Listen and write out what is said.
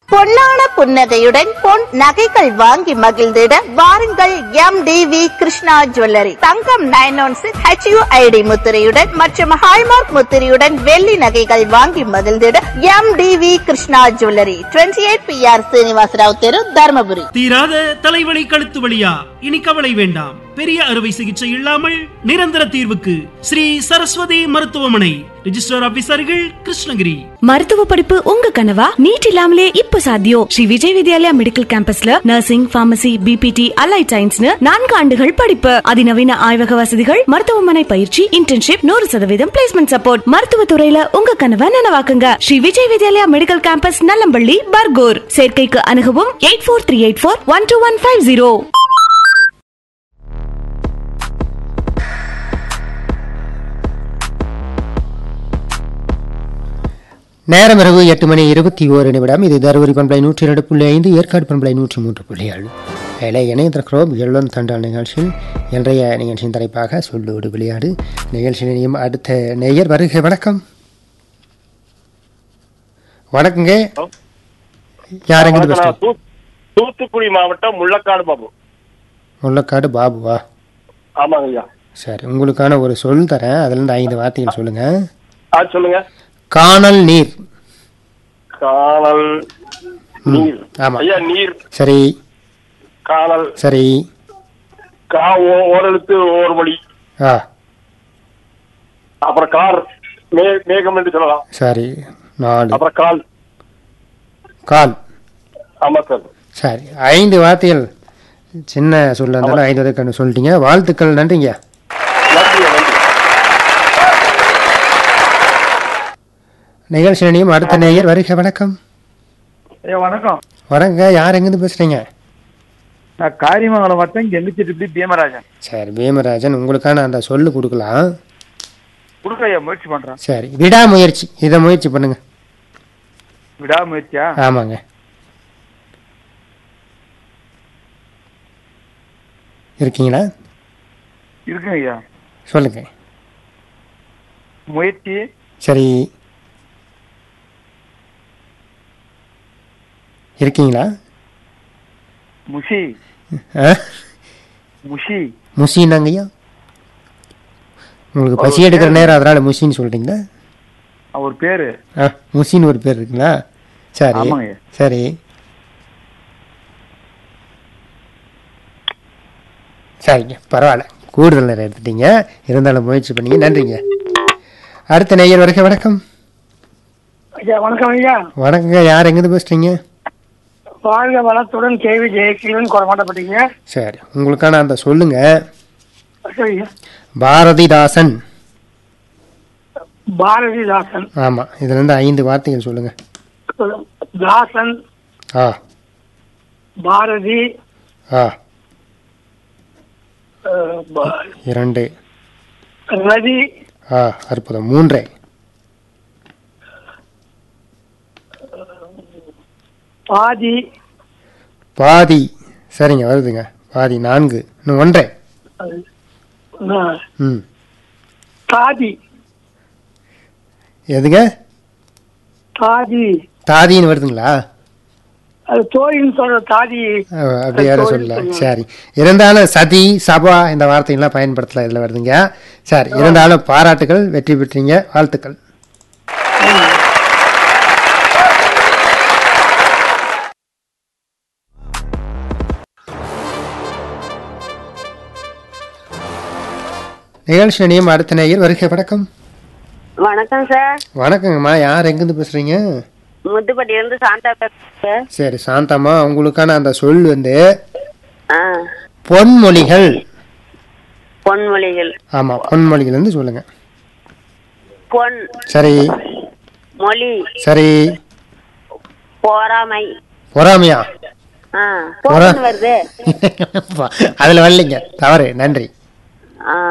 பொன்னான புன்னகையுடன் பொன் நகைகள் வாங்கி மகிழ்ந்திட வாருங்கள் M T V Krishna jewellery தங்கம் நைன் ஒன் சிக்ஸ் ஹெச்யூஐடி முத்திரையுடன் மற்றும் ஹால்மார்க் முத்திரையுடன் வெள்ளி நகைகள் வாங்கி மகிழ்ந்திட M T V Krishna jewellery twenty eight P R Srinivasarao தெரு தர்மபுரி தீராத தலைவலி கழுத்து வலியா இனி கவலை வேண்டாம் பெரிய அறுவை சிகிச்சை இல்லாமல் நிரந்தர தீர்வுக்கு ஸ்ரீ சரஸ்வதி மருத்துவமனை ரிஜிஸ்டர் ஆபீசர்கள் கிருஷ்ணகிரி மருத்துவ படிப்பு உங்க கனவா நீட் இல்லாமலே இப்ப சாத்தியம் ஸ்ரீ விஜய் வித்யாலயா மெடிக்கல் கேம்பஸ்ல நர்சிங் பார்மசி பிபிடி அலைட் சயின்ஸ்னு நான்கு ஆண்டுகள் படிப்பு அதிநவீன ஆய்வக வசதிகள் மருத்துவமனை பயிற்சி இன்டர்ன்ஷிப் நூறு சதவீதம் பிளேஸ்மெண்ட் சப்போர்ட் மருத்துவ துறையில உங்க கனவை நனவாக்குங்க ஸ்ரீ விஜய் வித்யாலயா மெடிக்கல் கேம்பஸ் நல்லம்பள்ளி பர்கூர் சேர்க்கைக்கு அணுகவும் eight four three eight four one two one five zero நேரம் இரவு எட்டு மணி இருபத்தி ஓரு நிமிடம் இது தருமபுரி பண்பலை நூற்றி இரண்டு புள்ளி ஐந்து ஏற்காடு பண்பலை நூற்றி மூன்று புள்ளி ஏழு வேலை இணைந்திருக்கிறோம் எள்ளன் தண்டால் நிகழ்ச்சியில் இன்றைய நிகழ்ச்சியின் தலைப்பாக சொல்லோடு விளையாடு நிகழ்ச்சி நிலையம் அடுத்த நேயர் வருகை வணக்கம் வணக்கங்க யார் எங்கிருந்து வணக்கம், பேசுறீங்க நான் தூ- தூத்துக்குடி மாவட்டம் முள்ளக்காடு பாபு முள்ளக்காடு பாபுவா ஆமாங்க ஐயா சரி உங்களுக்கான ஒரு சொல் தரேன் அதுலேருந்து ஐந்து வார்த்தைகள் சொல்லுங்க ஆ சொல்லுங்க காணல் நீர் காணல் நீர் ஆமா. ஐயா நீர் சரி காணல் சரி கா ஓ- ஓரெழுத்து ஓர் மொழி ஆ அப்புறம் கார் மே மேகம் என்று சொல்லலாம் சரி நாலு அப்புறம் கால் கால் ஆமா சார் சரி ஐந்து வார்த்தைகள் சின்ன சொல்ல இருந்தாலும் ஐந்து வார்த்தைகள் சொல்லிட்டீங்க வாழ்த்துக்கள் நன்றிங்க நன்றி நன்றி நிகழ்ச்சி நிலையம் அடுத்த நேயர் வருக வணக்கம் ஐயா வணக்கம் வரங்க யார் எங்கேருந்து பேசுறீங்க நான் காரியமங்கலம் வட்டம் இங்க எந்திரிச்சிட்டு இப்படி பீமராஜன் சரி பீமராஜன் உங்களுக்கான அந்த சொல்லு கொடுக்கலாம் கொடுக்க ஐயா முயற்சி பண்றேன் சரி விடாமுயற்சி இதை முயற்சி பண்ணுங்க விடாமுயற்சியா ஆமாங்க இருக்கீங்களா இருக்குங்க ஐயா சொல்லுங்க முயற்சி சரி இருக்கீங்களா முஷி ஆ முஷி முசின்னாங்கய்யா உங்களுக்கு பசி எடுக்கிற நேரம் அதனால முசின்னு சொல்றீங்களா அவர் பேரு ஆ முசின்னு ஒரு பேர் இருக்குங்களா சரி ஆமாங்க. சரி சரிங்க பரவாயில்ல கூடுதல் நேரம் எடுத்துட்டீங்க இருந்தாலும் முயற்சி பண்ணீங்க நன்றிங்க அடுத்த நேயர் வரைக்கும் வணக்கம் ஐயா வணக்கம் ஐயா வணக்கங்க யார் எங்கேருந்து பேசுறீங்க வாழ்க வளத்துடன் கேவி ஜெயசீலன் குறமாட்டப்பட்டீங்க சரி உங்களுக்கான அந்த சொல்லுங்க சரிங்க பாரதிதாசன் பாரதிதாசன் ஆமா இதுல இருந்து ஐந்து வார்த்தைகள் சொல்லுங்க தாசன் ஆ பாரதி ஆ அஹ், ப- இரண்டு ரதி ஆ அற்புதம் மூன்றே பாதி பாதி சரிங்க வருதுங்க பாதி நான்கு இன்னும் ஒன்றே அஹ், ம் தாதி எதுங்க தாதி தாதின்னு வருதுங்களா அது தோழின்னு சொல்ற தாதி ஆ, அப்படி யாரும் தோழி சொல்லலாம் சொல்லுவாங்க. சரி இருந்தாலும் சதி சபா இந்த வார்த்தைகள்லாம் பயன்படுத்தல இதில் வருதுங்க சரி இருந்தாலும் பாராட்டுகள் வெற்றி பெற்றீங்க வாழ்த்துக்கள் நிகழ்ச்சி நிலையம் அடுத்த நேயர் வருகை வணக்கம் வணக்கம் சார் வணக்கங்கம்மா யார் எங்கேருந்து பேசுறீங்க முத்துப்பட்டியில இருந்து சாந்தா பேசுறேன் சார் சரி சாந்தம்மா உங்களுக்கான அந்த சொல் வந்து ஆ பொன்மொழிகள் பொன்மொழிகள் ஆமா பொன்மொழிகள் இருந்து சொல்லுங்க பொன் சரி மொழி சரி போராமை பொறாமையா ஆ பொன் வருது அதுல வரலைங்க தவறு நன்றி